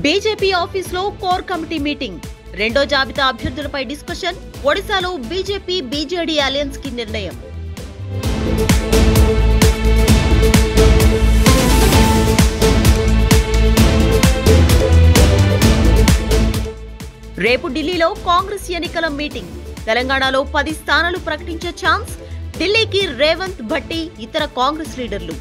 BJP ఆఫీసులో core committee meeting రెండో జాబితా అభ్యర్థులపై డిస్కషన్ ఒడిశాలో బీజేపీ బీజేడీ అలయన్స్ కి నిర్ణయం రేపు ఢిల్లీలో కాంగ్రెస్ ఎన్నికల మీటింగ్ తెలంగాణలో పది స్థానాలు ప్రకటించే ఛాన్స్ ఢిల్లీకి రేవంత్ భట్టి ఇతర కాంగ్రెస్ లీడర్లు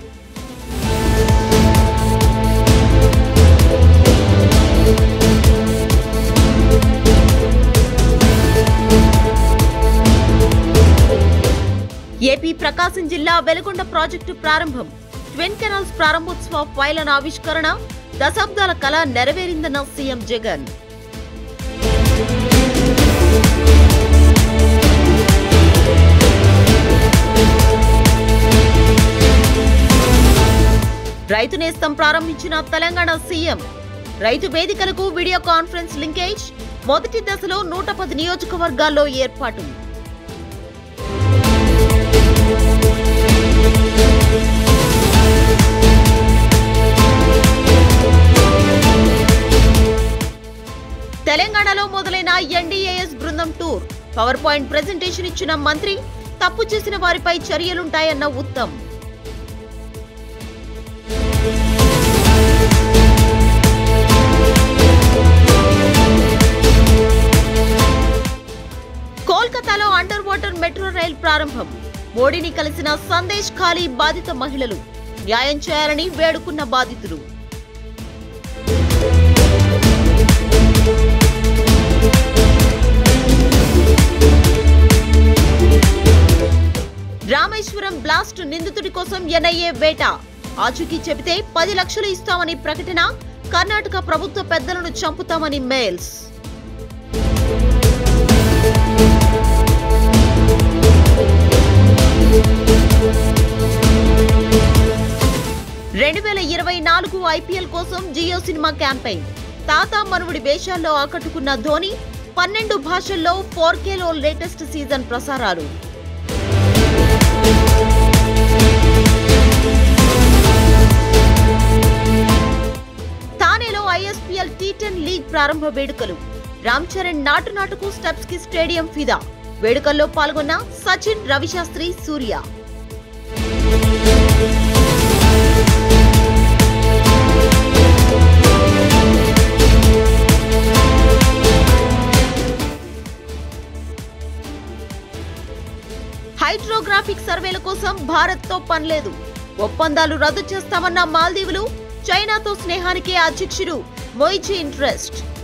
ఏపీ ప్రకాశం జిల్లా వెలుగొండ ప్రాజెక్టు ప్రారంభం ట్విన్ కెనాల్స్ ప్రారంభోత్సవ ఫైలన ఆవిష్కరణ దశాబ్దాల కళ నెరవేరిందన్న సీఎం జగన్ రైతు నేస్తం ప్రారంభించిన తెలంగాణ సీఎం రైతు వేదికలకు వీడియో కాన్ఫరెన్స్ లింకేజ్ మొదటి దశలో నూట పది నియోజకవర్గాల్లో ఏర్పాటు తెలంగాణలో మొదలైన ఎన్డీఏఎస్ బృందం టూర్ పవర్ పాయింట్ ప్రెజెంటేషన్ ఇచ్చిన మంత్రి తప్పు చేసిన వారిపై చర్యలుంటాయన్న ఉత్తమ్ కోల్కతాలో అండర్ వాటర్ మెట్రో రైల్ ప్రారంభం మోడీని కలిసిన సందేశ్ ఖాళీ బాధిత మహిళలు న్యాయం చేయాలని వేడుకున్న బాధితులు రామేశ్వరం బ్లాస్ట్ నిందితుడి కోసం ఎన్ఐఏ వేట ఆచూకీ చెబితే పది లక్షలు ఇస్తామని ప్రకటన కర్ణాటక ప్రభుత్వ పెద్దలను చంపుతామని మెయిల్స్ రెండు వేల ఇరవై నాలుగు ఐపీఎల్ కోసం జియో సినిమా క్యాంపెయిన్ తాత మనువుడి వేషాల్లో ఆకట్టుకున్న ధోని పన్నెండు భాషల్లో ఫోర్ కేలో లేటెస్ట్ సీజన్ ప్రసారాలు థానేలో ఐఎస్పీఎల్ టీ టెన్ లీగ్ ప్రారంభ వేడుకలు రామ్ చరణ్ నాటు నాటుకు స్టెప్స్ కి స్టేడియం ఫిదా వేడుకల్లో పాల్గొన్న సచిన్ రవిశాస్త్రి సూర్య హైడ్రోగ్రాఫిక్ సర్వేల కోసం భారత్ తో పనిలేదు ఒప్పందాలు రద్దు చేస్తామన్న మాల్దీవులు చైనాతో స్నేహానికి అధ్యక్షుడు మొయిజీ ఇంట్రెస్ట్